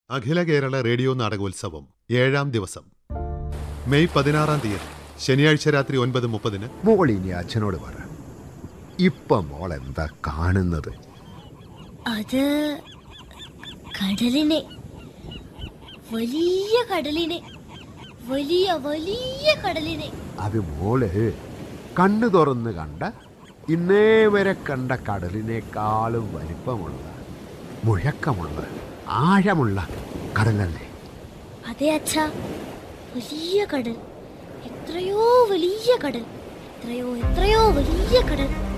അഖില Kerala radio നാടകോത്സവം ഏഴാം ദിവസം May പതിനാറാം തീയതി ശനിയാഴ്ച രാത്രി ഒൻപത് മുപ്പതിന് മോൾ ഇനി അച്ഛനോട് പറ ഇപ്പൊ മോൾ എന്താ കാണുന്നത് അത് കടലിനെ വലിയ കടലിനെ വലിയ വലിയ കടലിനെ അത് മോള് കണ്ണു തുറന്ന് കണ്ട ഇന്നേ വരെ കണ്ട കടലിനേക്കാളും വലിപ്പമുള്ള മുഴക്കമുള്ള ആഴമുള്ള കടലല്ലേ അതെ അച്ഛാ വലിയ കടൽ എത്രയോ വലിയ കടൽ എത്രയോ എത്രയോ വലിയ കടൽ